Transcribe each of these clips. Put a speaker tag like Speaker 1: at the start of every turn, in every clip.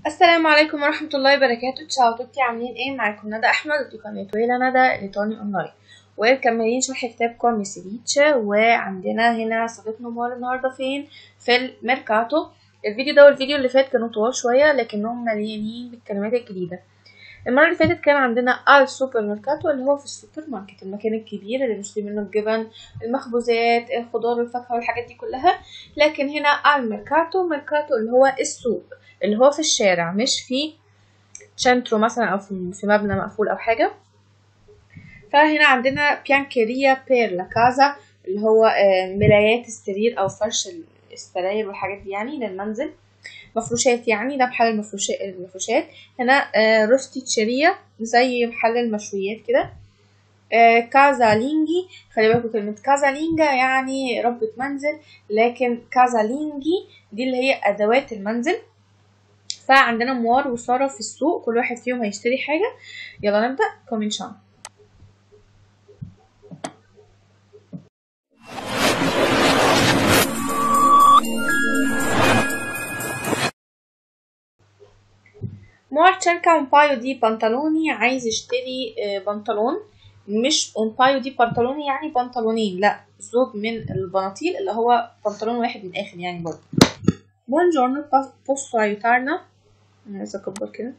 Speaker 1: السلام عليكم ورحمة الله وبركاته تشاو توتي عاملين ايه معاكم ندى احمد ودي قناة ويلا ندى ليتوني اونلاين ومكملين شرح كتاب كومي سيفيتش وعندنا هنا صفحة نمار النهاردة فين في الميركاتو الفيديو ده والفيديو اللي فات كانوا طوال شوية لكنهم مليانين بالكلمات الجديدة المرة اللي فاتت كان عندنا السوبر ميركاتو اللي هو في السوبر ماركت المكان الكبير اللي بنشتري منه الجبن المخبوزات الخضار والفاكهة والحاجات دي كلها لكن هنا الميركاتو ميركاتو اللي هو السوق اللي هو في الشارع مش في شنترو مثلا او في في مبنى مقفول او حاجه فهنا عندنا بيانكيريا بير لا كازا اللي هو ملايات السرير او فرش السراير والحاجات دي يعني للمنزل مفروشات يعني ده محل المفروشات المفروشات هنا روستي تشيريا زي محل المشويات كده كازا لينجي خلي بالكوا كلمة كازا لينجا يعني ربة منزل لكن كازا لينجي دي اللي هي أدوات المنزل فعندنا موار وسارة في السوق كل واحد فيهم هيشتري حاجة يلا نبدأ كومنشان موار cerca un paio di pantaloni عايز يشتري بنطلون مش un paio di pantaloni يعني بنطلونين لا زوج من البناطيل اللي هو بنطلون واحد من الآخر يعني برضه buongiorno posso aiutarna انا عايزه اكبر كده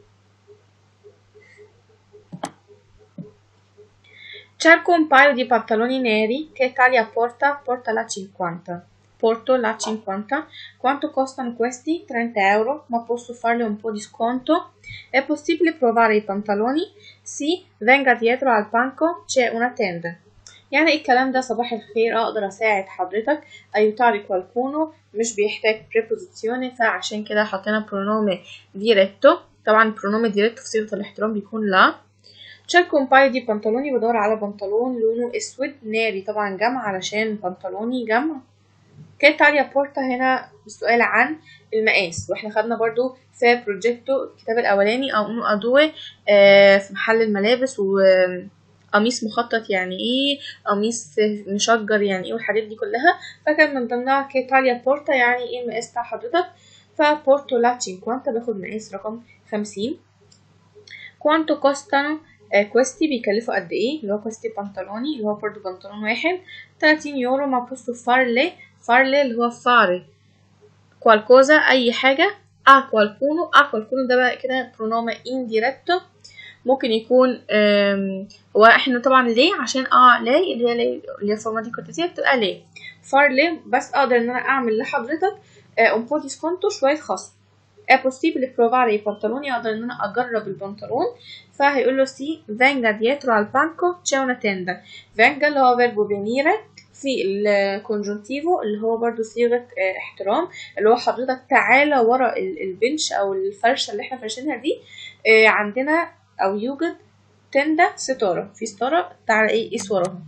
Speaker 1: cerco un paio di pantaloni neri che taglia porta porta la 50 porto la 50 quanto costano questi 30 euro ma posso farle un po' di sconto è possibile provare i pantaloni sì venga dietro al banco c'è una tenda يعني الكلام ده صباح الخير اقدر اساعد حضرتك ايوتاري qualcuno مش بيحتاج preposizione فعشان كده حطينا برونومي ديريتو طبعا برونومي ديريتو في صيغه الاحترام بيكون لا cerco un paio di pantaloni بدور على بنطلون لونه اسود ناري طبعا جمع علشان بنطلوني جمع كي تاليا بورتا هنا السؤال عن المقاس واحنا خدنا برضو في بروجيكتو الكتاب الاولاني او انو ادوه آه في محل الملابس و قميص مخطط يعني ايه قميص مشجر يعني ايه والحاجات دي كلها فكان من ضمنها كيتاليا بورتا يعني ايه المقاس بتاع حضرتك فبورتو لا 50 باخد مقاس رقم خمسين كوانتو كوستانو كويستي بيكلفوا قد ايه اللي هو كويستي بنطلوني اللي هو برضو بنطلون واحد 30 يورو ما بوستو فارلي فارلي اللي هو فاري كوالكوزا اي حاجة ا كوالكونو ا كوالكونو ده بقى كده برونوما انديريكتو ممكن يكون هو احنا طبعا ليه عشان اه ليه اللي هي ليه اللي هي فورماتي كورتيزيه بتبقى ليه فار ليه بس اقدر ان انا اعمل لحضرتك un po' di sconto شويه خصم è possibile provare i pantaloni اقدر ان انا اجرب البنطلون فهيقول له سي venga dietro al banco c'è una tenda venga اللي هو verbo venire في الكونجونتيفو اللي هو برضو صيغة احترام اللي هو حضرتك تعالى ورا البنش او الفرشة اللي احنا فرشينها دي عندنا او يوجد تندا ستارة في ستارة تعالى ايه قيس وراهم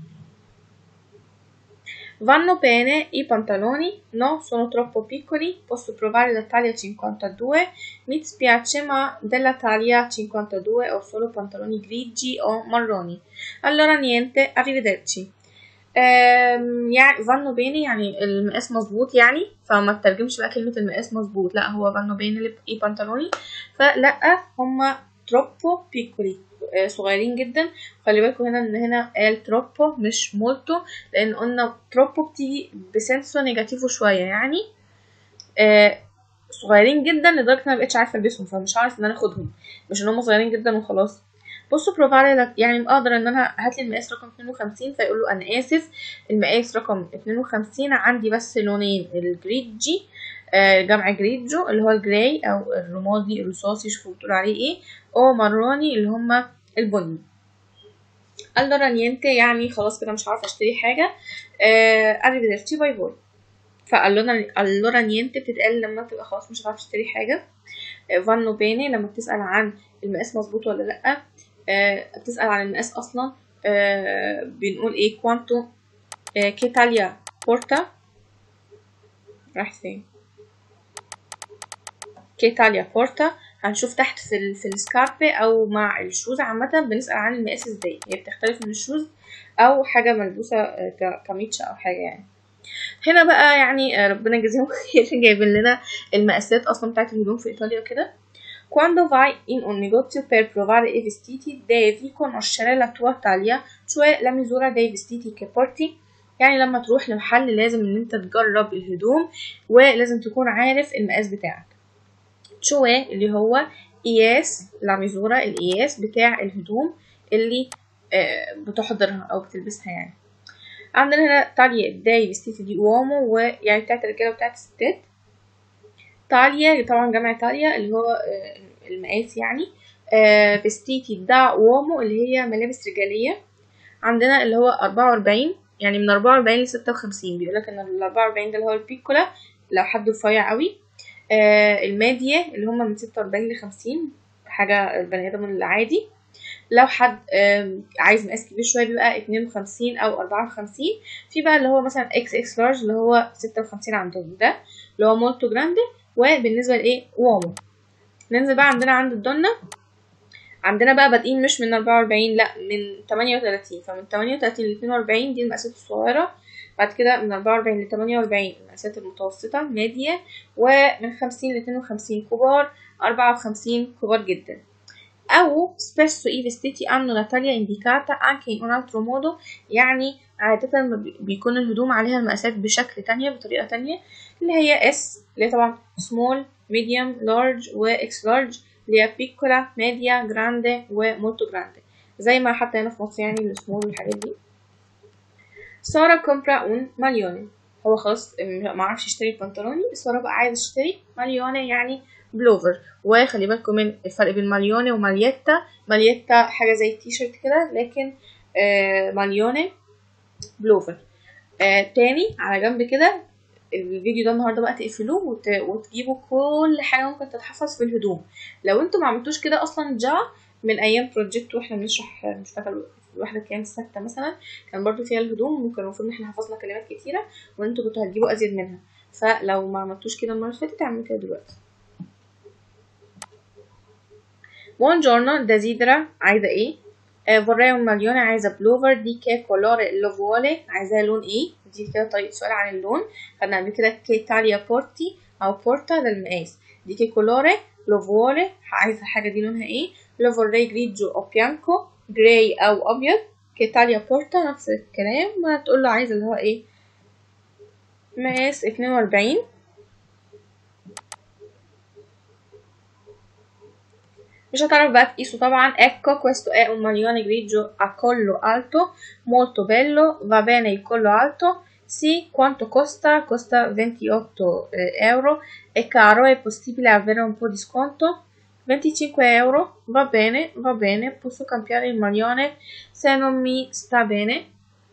Speaker 1: Vanno bene i pantaloni? No, sono troppo piccoli. Posso provare la taglia 52? Mi dispiace, ma della taglia 52 ho solo pantaloni grigi o marroni. Allora niente, arrivederci. يعني vanno bene يعني المقاس مظبوط يعني فما تترجمش بقى كلمة المقاس مظبوط لا هو vanno bene i pantaloni فلا هما troppo piccoli صغيرين جدا خلي بالكم هنا ان هنا قال تروبو مش مولتو لان قلنا تروبو بتيجي بسنسو نيجاتيفو شويه يعني آه صغيرين جدا لدرجه ان انا مبقتش عارفه البسهم فمش عارف ان انا اخدهم مش ان هم صغيرين جدا وخلاص بصوا بروفاري يعني اقدر ان انا هات لي المقاس رقم 52 فيقول له انا اسف المقاس رقم 52 عندي بس لونين الجريجي آه جمع جريجو اللي هو الجراي او الرمادي الرصاصي شوفوا بتقول عليه ايه او ماروني اللي هما البني allora niente يعني خلاص كده مش عارفه اشتري حاجه arrivederci باي باي فاللونا allora niente بتتقال لما تبقى خلاص مش هتعرف تشتري حاجه vanno bene لما بتسال عن المقاس مظبوط ولا لا بتسال عن المقاس اصلا بنقول ايه quanto che taglia porta راحت فين che taglia porta هنشوف تحت في ال في السكاربي او مع الشوز عامه بنسال عن المقاس ازاي هي بتختلف من الشوز او حاجه ملبوسه كميتشا او حاجه يعني هنا بقى يعني ربنا يجزيهم خير جايبين لنا المقاسات اصلا بتاعت الهدوم في ايطاليا وكده Quando vai in un negozio per provare i vestiti devi conoscere la tua taglia, cioè la misura dei vestiti che porti. يعني لما تروح لمحل لازم ان انت تجرب الهدوم ولازم تكون عارف المقاس بتاعك. cioè اللي هو قياس لا ميزورا القياس بتاع الهدوم اللي آه، بتحضرها او بتلبسها يعني. عندنا هنا تاليا داي vestiti دي uomo ويعني بتاعت الرجاله وبتاعت الستات. تاليا طبعا جمع تاليا اللي هو آه، المقاس يعني آه، فيستيتي دا اومو اللي هي ملابس رجالية عندنا اللي هو أربعة وأربعين يعني من أربعة وأربعين لستة وخمسين بيقولك إن الأربعة وأربعين ده اللي هو البيكولا لو حد رفيع قوي آه، المادية اللي هما من ستة وأربعين لخمسين حاجة البني آدم العادي لو حد آم، عايز مقاس كبير شوية بيبقى اتنين وخمسين أو أربعة وخمسين في بقى اللي هو مثلا اكس اكس لارج اللي هو ستة وخمسين عندهم ده اللي هو مولتو جراندي وبالنسبة لإيه وومو ننزل بقى عندنا عند الدنة عندنا بقى بادئين مش من أربعة وأربعين لأ من تمانية وتلاتين فمن تمانية وتلاتين لاتنين وأربعين دي المقاسات الصغيرة بعد كده من أربعة وأربعين لتمانية وأربعين المقاسات المتوسطة مادية ومن خمسين لاتنين وخمسين كبار أربعة وخمسين كبار جدا أو spesso i vestiti hanno la taglia indicata anche in un altro modo يعني عادة ما بي- بيكون الهدوم عليها المقاسات بشكل تانية بطريقة تانية اللي هي S اللي هي طبعا small medium large و X large اللي هي piccola media grande و molto grande زي ما حتى هنا في مصر يعني السمول والحاجات دي سارة كومبرا un maglione هو خلاص ما عرفش يشتري بنطلوني سارة بقى عايز يشتري ماليوني يعني بلوفر وخلي بالكم من الفرق بين ماليوني وماليتا ماليتا حاجة زي التيشيرت كده لكن آه ماليوني بلوفر آه تاني على جنب كده الفيديو ده النهارده بقى تقفلوه وت... وتجيبوا كل حاجه ممكن تتحفظ في الهدوم لو انتوا ما عملتوش كده اصلا جا من ايام بروجكت واحنا بنشرح مش فاكره الواحده كام سته مثلا كان برضو فيها الهدوم وكان المفروض ان احنا حفظنا كلمات كتيره وانتوا كنتوا هتجيبوا ازيد منها فلو ما عملتوش كده المره اللي فاتت اعملوا كده دلوقتي buongiorno desidera عايزه ايه آه vorrei un maglione عايزه بلوفر دي كي colore lo vuole عايزاه لون ايه دي كده طريقه سؤال عن اللون خدنا قبل كده كي تاليا بورتي او بورتا ده المقاس دي كي colore lo vuole عايزه حاجه دي لونها ايه lo vorrei grigio o bianco جراي او ابيض كي تاليا بورتا نفس الكلام وهتقول له عايزه اللي هو ايه مقاس اتنين وأربعين مش هتعرف بقى تقيسه طبعا ecco questo è un maglione grigio a collo alto molto bello va bene il collo alto sì quanto costa costa 28 eh, euro è caro è possibile avere un po' di sconto 25 euro va bene va bene posso cambiare il maglione se non mi sta bene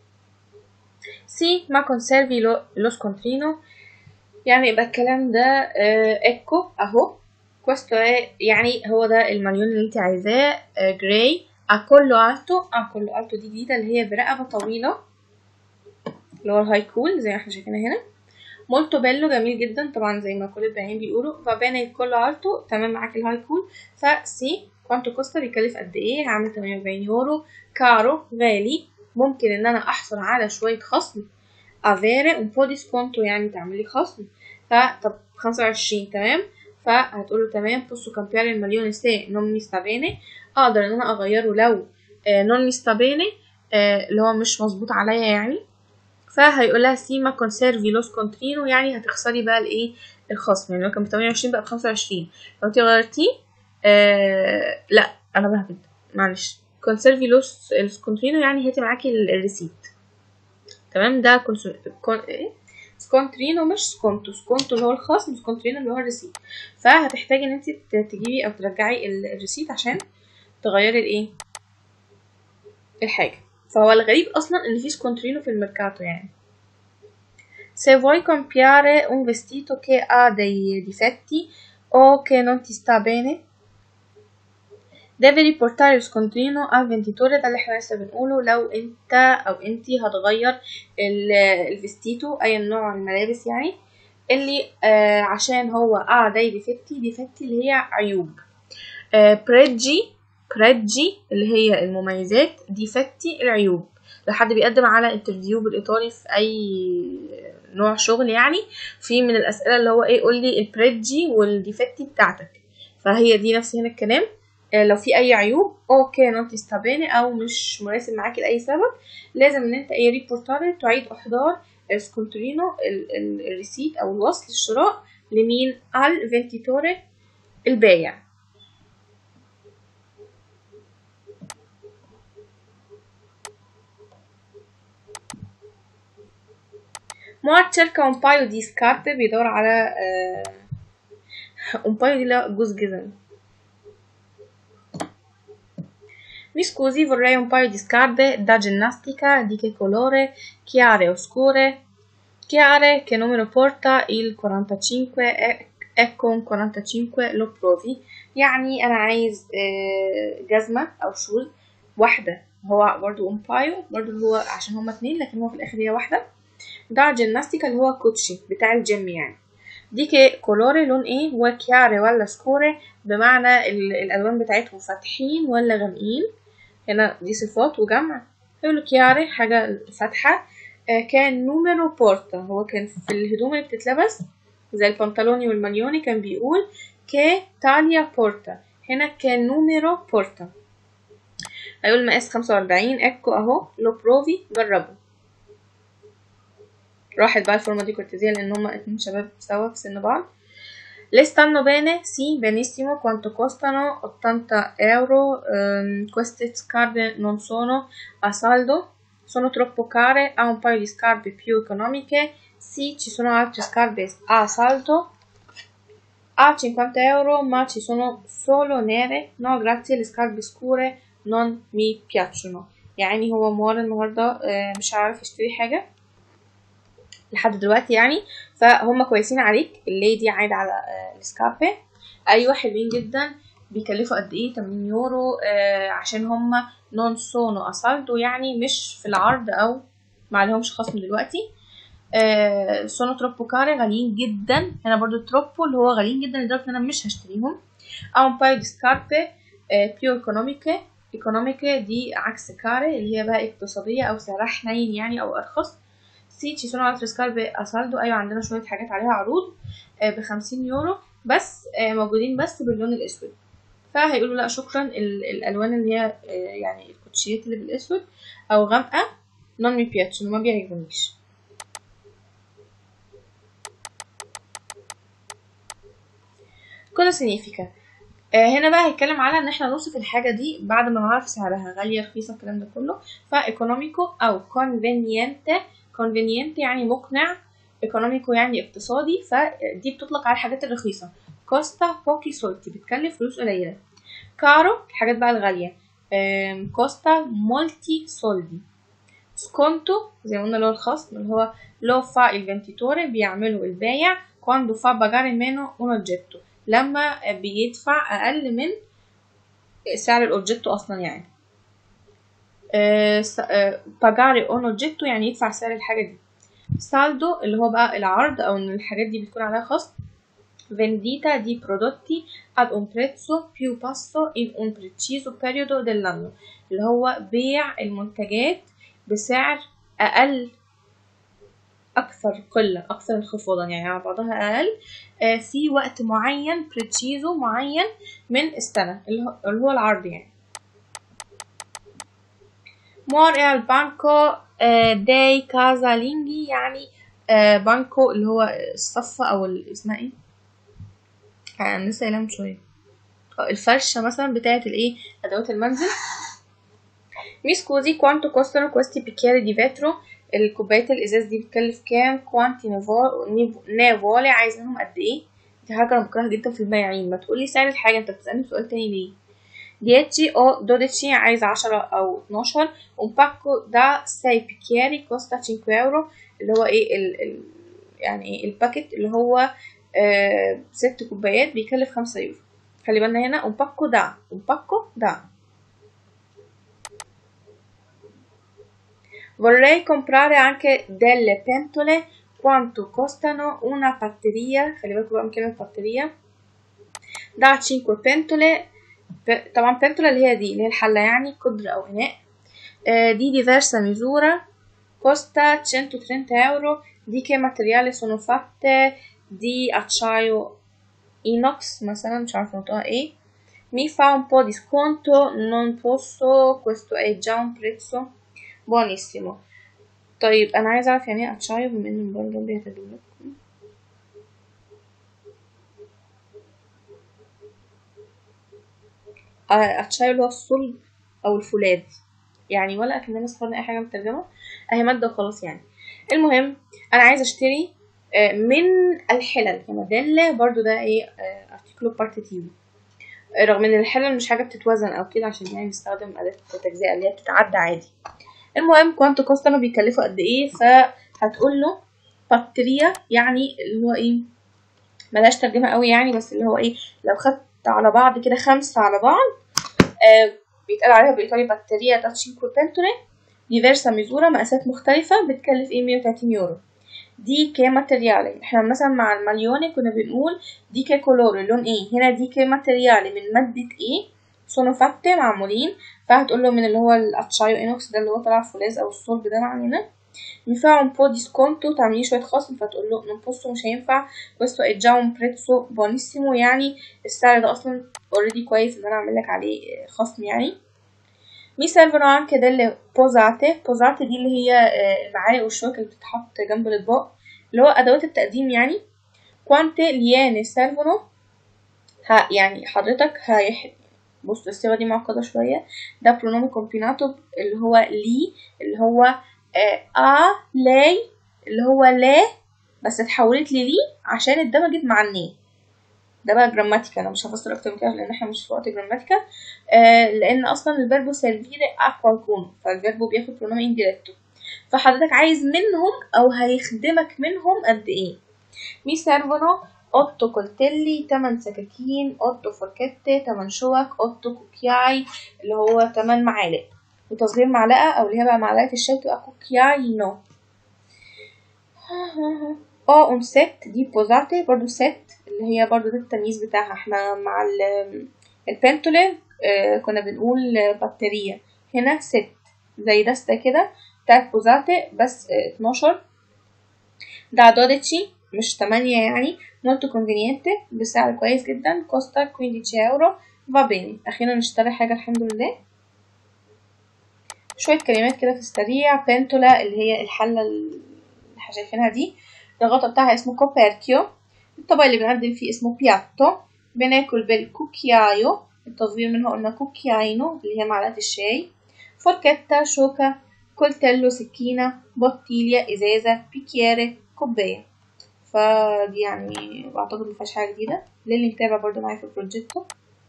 Speaker 1: sì ma conservi lo, lo scontrino يعني يبقى الكلام ده آه ecco اهو questo è يعني هو ده المليون اللي انت عايزاه جراي اكولو التو اكولو التو دي جديده اللي هي برقبه طويله اللي هو الهاي كول زي ما احنا شايفينها هنا مولتو بيلو جميل جدا طبعا زي ما كل البياعين بيقولوا فبانا كله التو تمام معاك الهاي كول فسي كوانتو كوستا بيكلف قد ايه هعمل 48 يورو كارو غالي ممكن ان انا احصل على شويه خصم افيري un po' di sconto يعني تعملي خصم فطب 25 تمام فهتقول له تمام posso cambiare il maglione se non mi sta bene اقدر ان انا اغيره لو آه non mi sta bene آه اللي هو مش مظبوط عليا يعني فهيقول لها سيما كونسيرفي لو سكونترينو يعني هتخسري بقى الايه الخصم يعني لو كان ب 28 بقى ب 25 لو انت غيرتيه آه لا انا بهبد معلش كونسيرفي لو سكونترينو يعني هاتي معاكي الريسيت تمام ده كونس... كون... ايه سكونترينو مش سكونتو سكونتو اللي هو الخصم سكونترينو اللي هو الريسيت فهتحتاجي ان انت تجيبي او ترجعي الريسيت عشان تغيري الايه الحاجه فهو الغريب اصلا ان في سكونترينو في الميركاتو يعني se vuoi cambiare un vestito che ha dei difetti o che non ti sta bene devi riportare lo scontrino al venditore ده اللي احنا لسه بنقوله لو انت او انتي هتغير الفستيتو اي نوع من الملابس يعني اللي آه عشان هو اه داي ديفكتي ديفكتي اللي هي عيوب آه بريجي بريجي اللي هي المميزات ديفكتي العيوب لو حد بيقدم على انترفيو بالايطالي في اي نوع شغل يعني في من الاسئله اللي هو ايه قول لي البريجي والديفكتي بتاعتك فهي دي نفس هنا الكلام آه، لو في اي عيوب اوكي نوت تستابيني او مش مناسب معاكي لاي سبب لازم ان انت ايه ريبورتاري تعيد احضار السكونترينو ال- ال- الريسيت او الوصل الشراء لمين al venditore البايع معد cerca un paio di scarpe بيدور على آه، un paio دي لا جوز جزم Mi scusi, vorrei un paio di scarpe da ginnastica, di che colore? Chiare o scure? Chiare, che numero porta? Il 45 e, e con 45 lo provi. يعني أنا عايز آه، جزمة أو شوز واحدة هو برضو un paio برضو اللي هو عشان هما اتنين لكن هو في الآخر هي واحدة ده جيمناستيكا اللي هو كوتشي بتاع الجيم يعني دي كي كولوري لون ايه هو كياري ولا سكوري بمعنى ال- الالوان بتاعتهم فاتحين ولا غامقين هنا دي صفات وجمع يقولوا كياري حاجة فاتحة آه كان نوميرو بورتا هو كان في الهدوم اللي بتتلبس زي البنطلوني والمليوني كان بيقول كي تاليا بورتا هنا كان نوميرو بورتا هيقول مقاس خمسة وأربعين اكو اهو لو بروفي جربوا راحت بقى الفورمة دي كورتيزيا لأن هما اتنين شباب سوا في سن بعض Le stanno bene? Sì, benissimo. Quanto costano? 80 euro. Ehm, queste scarpe non sono a saldo. Sono troppo care. Ha un paio di scarpe più economiche. Sì, ci sono altre scarpe a saldo. A 50 euro, ma ci sono solo nere. No, grazie, le scarpe scure non mi piacciono. يعني هو موال النهارده آه، مش عارف يشتري حاجة لحد دلوقتي يعني فهم كويسين عليك اللي دي عايدة على آه، السكاربي ايوه حلوين جدا بيكلفوا قد ايه 80 يورو آه عشان هم نون سونو اسالدو يعني مش في العرض او ما عليهمش خصم دلوقتي آه سونو تروبو كاري غاليين جدا هنا برضو تروبو اللي هو غاليين جدا لدرجة ان انا مش هشتريهم او un paio di scarpe آه più economiche economiche دي عكس كاري اللي هي بقى اقتصادية او سعرها حنين يعني او ارخص سي ci sono altre scarpe a saldo ايوه عندنا شويه حاجات عليها عروض ب 50 يورو بس آه، موجودين بس باللون الاسود فهيقولوا لا شكرا ال- الالوان اللي هي آه، يعني الكوتشيات اللي بالاسود او غامقه نون مي بياتشو ما بيعجبونيش كودا سينيفيكا آه، هنا بقى هيتكلم على ان احنا نوصف الحاجه دي بعد ما نعرف سعرها غاليه رخيصه الكلام ده كله فايكونوميكو او كونفينينتي كونفينينتي يعني مقنع ايكونوميكو يعني اقتصادي فدي بتطلق على الحاجات الرخيصه كوستا بوكي سولتي بتكلف فلوس قليله كارو الحاجات بقى الغاليه آم، كوستا مولتي سولدي سكونتو زي ما قلنا اللي هو الخصم اللي هو لو فا الفنتيتوري بيعمله البايع quando fa pagare meno un oggetto لما بيدفع أقل من سعر الأوبجيكتو أصلا يعني pagare un oggetto يعني يدفع سعر الحاجة دي saldo اللي هو بقى العرض أو إن الحاجات دي بتكون عليها خصم vendita di prodotti ad un prezzo più basso in un preciso periodo dell'anno اللي هو بيع المنتجات بسعر أقل أكثر قلة أكثر انخفاضا يعني على بعضها أقل آه، في وقت معين بريتشيزو معين من السنة اللي هو- اللي هو العرض يعني مور è al banco آه، dei casalinghi يعني آه، بانكو اللي هو الصفة أو ال- اسمها ايه؟ آه، أنا لسه قايلها من شوية آه، الفرشة مثلا بتاعة الايه أدوات المنزل Mi scusi, quanto costano questi bicchieri di vetro? الكوبايات الإزاز دي بتكلف كام؟ كوانتي ne vuole عايز منهم قد إيه؟ دي حاجة أنا بكرهها جدا في البياعين ما تقولي سعر الحاجة أنت بتسألني سؤال تاني ليه؟ 10 o 12 عايز 10 أو 12 un pacco da 6 bicchieri costa 5 euro اللي هو إيه ال ال يعني إيه الباكت اللي هو آه ست كوبايات بيكلف 5 يورو خلي بالنا هنا un pacco da un pacco da Vorrei comprare anche delle pentole. Quanto costano una batteria? خلي بالكوا بقى من كلمة batteria. ده 5 pentole. ب- طبعا pentola اللي هي دي اللي هي الحلة يعني قدر أو إناء. آه، di diversa misura. Costa 130 euro. Di che materiale sono fatte? Di acciaio inox مثلا مش عارفة نطقها ايه mi fa un po' di sconto non posso questo è già un prezzo buonissimo طيب انا عايزة اعرف يعني ايه اتشايو بما ان الموبايل جنبي هتدولك اتشايو اللي هو الصلب او الفولاذ يعني ولا اكننا استفدنا اي حاجه من الترجمه اهي ماده وخلاص يعني المهم انا عايزه اشتري آه، من الحلل موديل برضو ده ايه ارتيكلو بارتيتيفو رغم ان الحلل مش حاجه بتتوزن او كده عشان يعني بيستخدم اداه تجزئه اللي هي بتتعدى عادي المهم كوانتو كوستانو بيكلفوا قد ايه فهتقول له باتريا يعني اللي هو ايه ملهاش ترجمه قوي يعني بس اللي هو ايه لو خدت على بعض كده خمسه على بعض آه بيتقال عليها بالايطالي باتريا دا 5 بنتولي ديفيرسا ميزورا مقاسات مختلفة بتكلف ايه 130 يورو دي كي ماتريالي احنا مثلا مع المليوني كنا بنقول دي كي كولور لون ايه هنا دي كي ماتريالي من مادة ايه سونو فاتي معمولين فهتقول له من اللي هو الاتشايو انوكس ده اللي هو طلع فولاذ او الصلب ده معنينا ينفع un po' di sconto تعمليه شوية خصم فتقول له non posso مش هينفع questo è già un prezzo buonissimo يعني السعر ده اصلا اوريدي كويس ان انا اعمل لك عليه خصم يعني mi servono anche delle posate posate دي اللي هي آه، المعالق والشوك اللي بتتحط جنب الاطباق اللي هو ادوات التقديم يعني quante liene servono ها يعني حضرتك هيح بص الصيغة دي معقدة شوية ده برونومي كومبيناتو اللي هو لي اللي هو آه ا لاي اللي هو لا بس اتحولت لي لي عشان اتدمجت مع الني ده بقى جراماتيكا انا مش هفسر اكتر من كده لان احنا مش في وقت جراماتيكا آه لان اصلا الفيربو سيرفيري اكوا يكون فالفيربو بياخد برونومي انديريكتو فحضرتك عايز منهم او هيخدمك منهم قد ايه مي سيرفونو اوتو كولتيلي 8 سكاكين اوتو فوركيتي 8 شوك اوتو كوكياي اللي هو 8 معالق وتصغير معلقة او اللي هي بقى معلقة الشاي تبقى كوكياي نو اه اون ست دي بوزاتي برضو ست اللي هي برضو ده التمييز بتاعها احنا مع ال- البنتولين آه كنا بنقول بكتيريا هنا ست زي دستة كده بتاعت بوزاتي بس آه 12 ده 12 مش 8 يعني molto conveniente بسعر كويس جدا كوستا 15 اورو va bene اخيرا نشتري حاجة الحمد لله شوية كلمات كده في السريع بنتولا اللي هي الحلة اللي احنا شايفينها دي الغطا بتاعها اسمه كوبرتيو الطبق اللي بنقدم فيه اسمه بياتو بناكل بالكوكيايو التصغير منها قلنا كوكياينو اللي هي معلقة الشاي فوركيتا شوكة كولتيلو سكينة بوتيليا ازازة بيكياري كوباية فدي يعني بعتقد مفيهاش حاجة جديدة للي متابع برضه معايا في البروجيكتو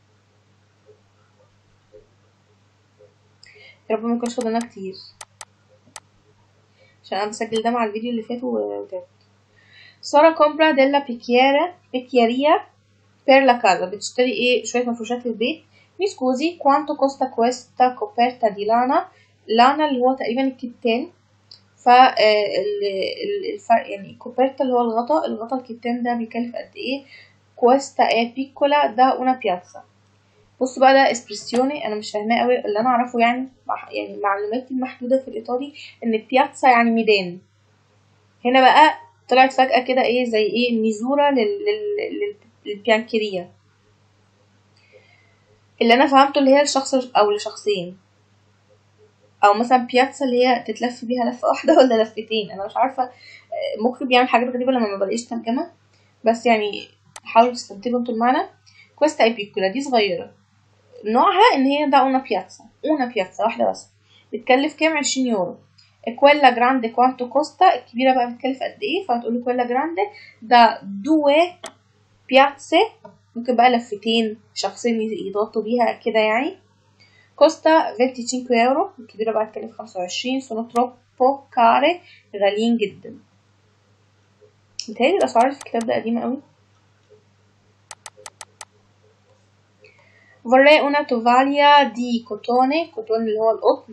Speaker 1: يا رب ميكونش فاضلنا كتير عشان انا بسجل ده مع الفيديو اللي فات وتابت سارة كومبرا ديلا بيكيارا بيكياريا بير لا كازا بتشتري ايه شوية مفروشات للبيت مي سكوزي كوانتو كوستا كويستا كوبرتا دي لانا لانا اللي هو تقريبا الكتان ف الفرق يعني كوبرتا اللي هو الغطا الغطا الكتان ده بيكلف قد ايه كويستا اي بيكولا دا اونا بياتسا بص بقى ده اسبريسيوني انا مش فاهماه قوي اللي انا اعرفه يعني مع يعني معلوماتي المحدوده في الايطالي ان بياتسا يعني ميدان هنا بقى طلعت فجاه كده ايه زي ايه ميزورا لل... لل... لل... للبيانكيريا اللي انا فهمته اللي هي الشخص او لشخصين او مثلا بياتسا اللي هي تتلف بيها لفه واحده ولا لفتين انا مش عارفه مخرج بيعمل حاجات غريبه لما ما بلاقيش ترجمه بس يعني حاولوا تستنتجوا انتوا المعنى كويستا اي بيكولا دي صغيره نوعها ان هي ده اونا بياتسا اونا بياتسا واحده بس بتكلف كام عشرين يورو كويلا جراندي كوانتو كوستا الكبيره بقى بتكلف قد ايه فهتقولي كويلا جراندي ده دوي بياتسي ممكن بقى لفتين شخصين يضغطوا بيها كده يعني كوستا 25 يورو الكبيره بقى تكلف 25 سونو تروبو كاري غاليين جدا متهيألي الاسعار في الكتاب ده قديمه قوي vorrei una tovaglia di cotone cotone اللي هو القطن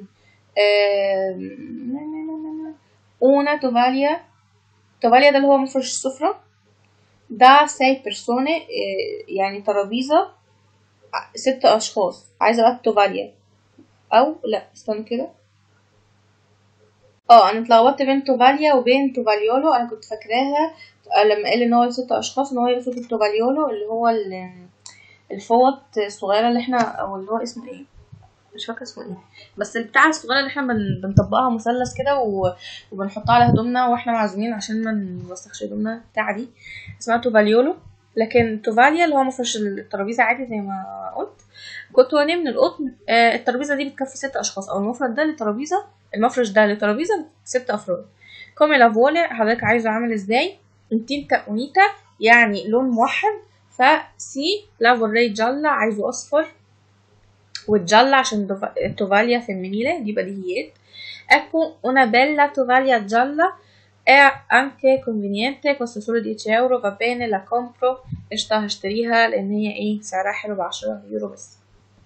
Speaker 1: una tovaglia tovaglia ده اللي هو مفرش السفرة ده ساي بيرسوني يعني ترابيزة ست أشخاص عايزة بقى التوفاليا أو لأ استنى كده اه أنا اتلخبطت بين توفاليا وبين توفاليولو أنا كنت فاكراها آه، لما قال ان هو ست اشخاص ان هو يقصد التوفاليولو اللي هو ال- الفوط الصغيره اللي احنا او اللي هو اسمه ايه مش فاكره اسمه ايه بس البتاعه الصغيره اللي احنا بن... بنطبقها مثلث كده و... وبنحطها على هدومنا واحنا معزومين عشان ما نوسخش هدومنا البتاعه دي اسمها توفاليولو لكن توفاليا اللي هو مفرش الترابيزه عادي زي ما قلت كوتوني من القطن آه الترابيزه دي بتكفي ست اشخاص او المفرد ده لترابيزه المفرش ده لترابيزه ست افراد كومي لافولي حضرتك عايزه عامل ازاي انتينتا اونيتا يعني لون موحد فسي لافوري جالا عايزه اصفر والجالا عشان دوف- توفاليا femminile دي بديهيات ecco una bella tovaglia gialla è anche conveniente costa solo 10 euro va bene la compro قشطة هشتريها لان هي ايه سعرها حلو بعشرة يورو بس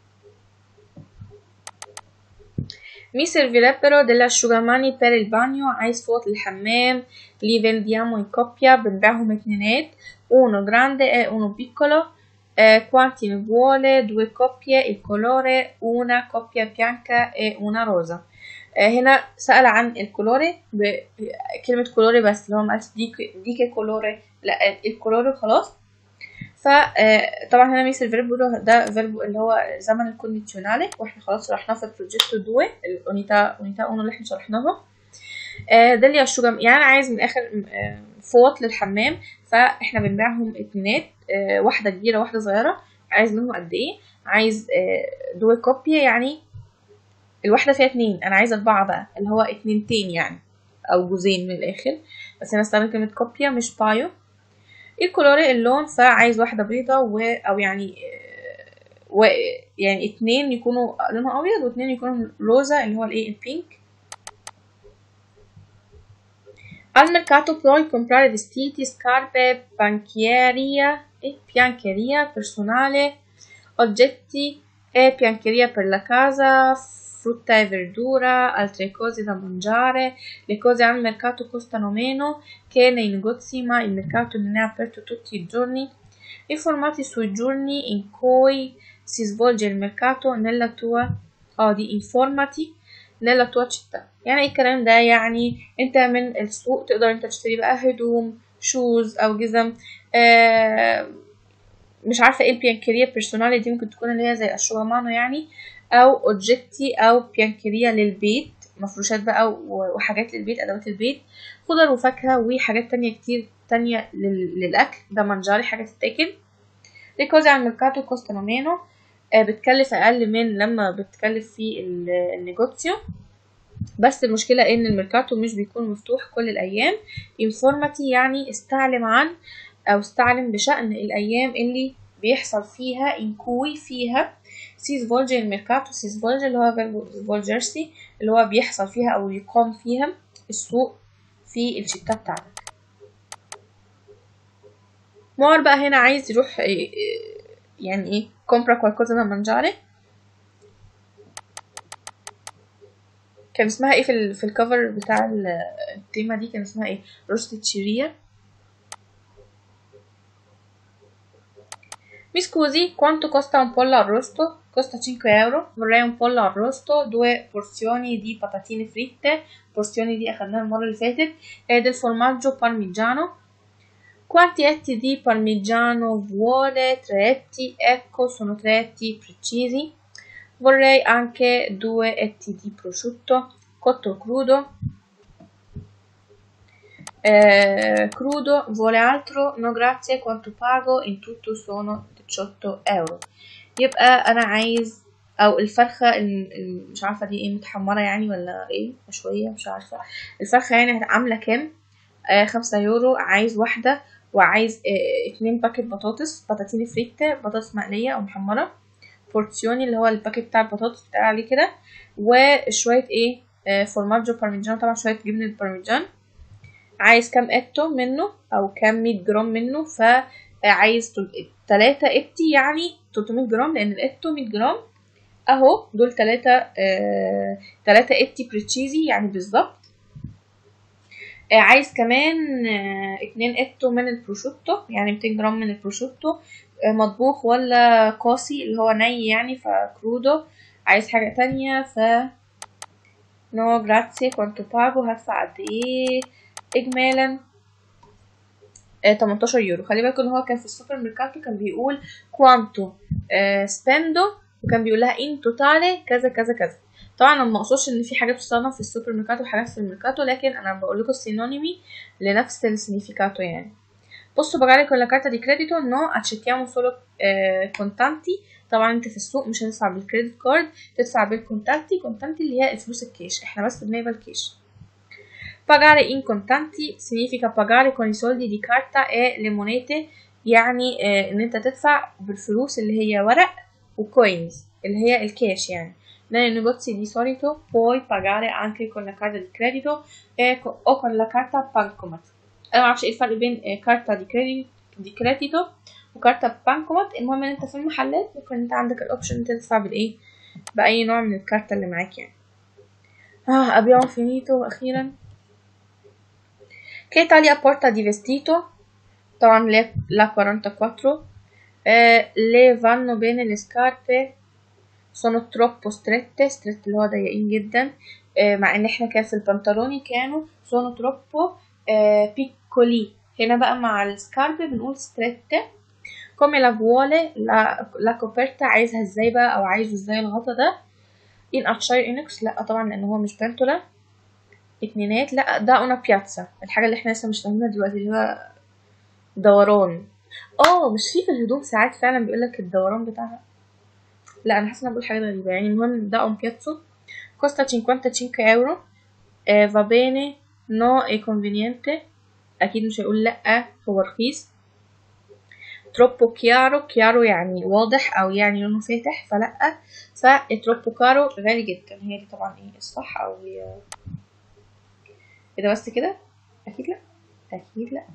Speaker 1: Mi servirebbero delle asciugamani per il bagno عايز فوط الحمام li vendiamo in coppia بنبيعهم اتنينات uno grande e uno piccolo eh, quanti ne vuole due coppie il colore una coppia bianca e una rosa آه، هنا سأل عن الكولوري بكلمة كولوري بس اللي هو مقالش ديك ديكي كولوري لا الكولوري خلاص فطبعا هنا ميس الفيربو ده فيربو اللي هو زمن الكونديشنالي واحنا خلاص شرحناه في البروجيكتو دو الاونيتا اونيتا اونو اللي احنا شرحناها آه، ده اللي الشوجم يعني انا عايز من الاخر آه، فوط للحمام فاحنا بنبيعهم اتنينات آه، واحده كبيره واحده صغيره عايز منهم قد ايه عايز آه، دو كوبيا يعني الواحده فيها اتنين انا عايزه اربعه بقى اللي هو اتنينتين يعني او جوزين من الاخر بس انا استخدمت كلمه كوبيا مش بايو الكولوري اللون فعايز واحده بيضه و او يعني آه، و يعني اتنين يكونوا لونها ابيض واتنين يكونوا روزا اللي هو الايه البينك Al mercato puoi comprare vestiti, scarpe, banchieria e biancheria personale, oggetti e biancheria per la casa, frutta e verdura, altre cose da mangiare. Le cose al mercato costano meno che nei negozi, ma il mercato non è aperto tutti i giorni. Informati sui giorni in cui si svolge il mercato nella tua اه دي informati nella tua città يعني ايه الكلام ده يعني انت من السوق تقدر انت تشتري بقى هدوم شوز او جزم آه مش عارفه ايه البيانكيريا بيرسونالي دي ممكن تكون اللي هي زي الشوغامانو يعني او اوجيكتي او بيانكيريا للبيت مفروشات بقى و- وحاجات للبيت ادوات البيت خضر وفاكهه وحاجات تانية كتير تانية لل- للاكل ده منجاري حاجه تتاكل le cose al mercato costano meno آه، بتكلف اقل من لما بتكلف في ال- النيجوتسيو بس المشكلة ان الميركاتو مش بيكون مفتوح كل الايام انفورماتي يعني استعلم عن او استعلم بشأن الايام اللي بيحصل فيها انكوي فيها سيز فولجي الميركاتو سيز فولجي اللي هو فولجرسي اللي هو بيحصل فيها او يقام فيها السوق في الشتات بتاعتك مار بقى هنا عايز يروح إيه- إيه- يعني ايه compra qualcosa da mangiare كان اسمها ايه في ال في الكفر بتاع ال- التيمة دي كان اسمها ايه روستد شيريا Mi scusi, quanto costa un pollo arrosto? Costa 5 euro. Vorrei un pollo arrosto, due porzioni di patatine fritte, porzioni di أخدناها المرة اللي فاتت, e del formaggio parmigiano. Quanti etti di parmigiano vuole? Tre etti, ecco, sono tre etti precisi. Vorrei anche due etti di prosciutto, cotto o crudo. Eh, crudo, vuole altro? No grazie, quanto pago? In tutto sono 18 euro. يبقى انا عايز او الفرخه ال- ال- مش عارفه دي ايه متحمره يعني ولا ايه مشويه مش عارفه الفرخه يعني عامله كام آه خمسة يورو عايز واحده وعايز آه اتنين باكت بطاطس بطاطين فريتة بطاطس مقليه او محمره بورسيوني اللي هو الباكت بتاع البطاطس بتاع عليه كده وشويه ايه آه فورماجو بارميجان طبعا شويه جبنه بارميجان عايز كام اتو منه او كام 100 جرام منه فعايز تل- تلاتة اتي يعني 300 جرام لان الاتو 100 جرام اهو دول تلاتة آه تلاتة اتي بريتشيزي يعني بالظبط آه عايز كمان آه اتنين اتو من البروشوتو يعني 200 جرام من البروشوتو آه مطبوخ ولا قاسي اللي هو ني يعني فكرودو عايز حاجة تانية ف نو جراتسي كنت باجو هدفع قد ايه اجمالا آه 18 يورو خلي بالكم ان هو كان في السوبر ميركاتو كان بيقول كوانتو آه سبندو وكان بيقول لها ان توتالي كذا كذا كذا طبعا انا ما اقصدش ان في حاجات بتستخدم في السوبر ميركاتو وحاجات في الميركاتو لكن انا بقول لكم سينونيمي لنفس السينيفيكاتو يعني posso pagare con la carta di credito no accettiamo solo eh, contanti طبعا انت في السوق مش هتدفع بالكريدت كارد تدفع بالكونتانتي كونتانتي اللي هي الفلوس الكاش احنا بس بنقبل كاش pagare in contanti significa pagare con i soldi di carta e le monete يعني آه ان انت تدفع بالفلوس اللي هي ورق وكوينز اللي هي الكاش يعني nei negozi di solito puoi pagare anche con la carta di credito e co- o con la carta bancomat انا معرفش ايه الفرق بين آه، كارتا دي كريديت دي كريديتو وكارتا بانكومات المهم ان انت في المحلات ممكن انت عندك الاوبشن انت تدفع بالايه باي نوع من الكارتا اللي معاك يعني اه abbiamo finito اخيرا che taglia porta di vestito طبعا le- la 44 eh, le vanno bene le scarpe sono troppo strette strette اللي هو ضيقين جدا آه، مع ان احنا كان في البنطلوني كانوا sono troppo آه، piccoli هنا بقى مع السكارب بنقول strette come la vuole la, la coperta عايزها ازاي بقى او عايزه ازاي الغطا ده in acciaio inox لا طبعا لان هو مش بنتولا اتنينات لا ده انا بياتسا الحاجه اللي احنا لسه مش فاهمينها دلوقتي اللي هو دوران اه مش في في الهدوم ساعات فعلا بيقولك الدوران بتاعها لا انا حاسه ان أنا بقول حاجه غريبه يعني المهم ده اون بياتسو costa 55 euro eh, va bene no è conveniente اكيد مش هيقول لا هو رخيص troppo chiaro chiaro يعني واضح او يعني لونه فاتح فلا ف troppo caro غالي جدا هي دي طبعا ايه الصح او هي ايه ده بس كده اكيد لا اكيد لا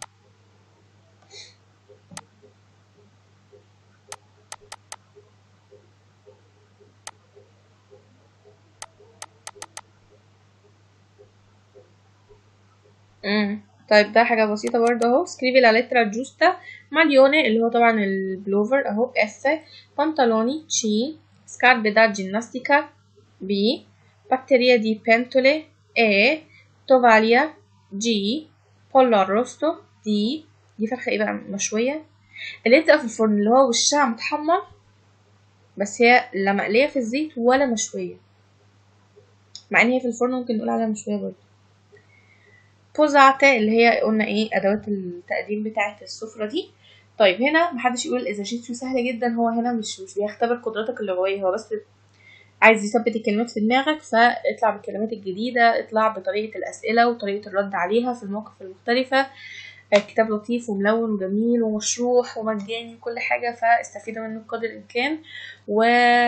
Speaker 1: امم طيب ده حاجة بسيطة برضه اهو سكريبي لا lettera giusta ماليوني اللي هو طبعا البلوفر اهو اف بنطلوني تشي سكارب دا جيمناستيكا بي batteria di pentole E tovaglia G pollo arrosto دي دي فرخة ايه بقى مشوية اللي بتبقى في الفرن اللي هو وشها متحمر بس هي لا مقلية في الزيت ولا مشوية مع ان هي في الفرن ممكن نقول عليها مشوية برضه بوزاتة اللي هي قلنا ايه ادوات التقديم بتاعة السفرة دي طيب هنا محدش يقول اذا شيتسو سهل جدا هو هنا مش مش بيختبر قدراتك اللغوية هو بس عايز يثبت الكلمات في دماغك فاطلع بالكلمات الجديدة اطلع بطريقة الأسئلة وطريقة الرد عليها في المواقف المختلفة آه، كتاب لطيف وملون وجميل ومشروح ومجاني وكل حاجة فاستفيدوا منه بقدر الإمكان و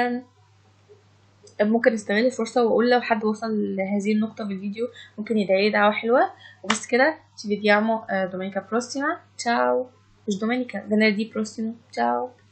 Speaker 1: ممكن استغل الفرصة واقول لو حد وصل لهذه النقطة في الفيديو ممكن يدعي دعوة حلوة وبس كده ci vediamo eh, domenica prossima ciao مش domenica venerdì prossimo ciao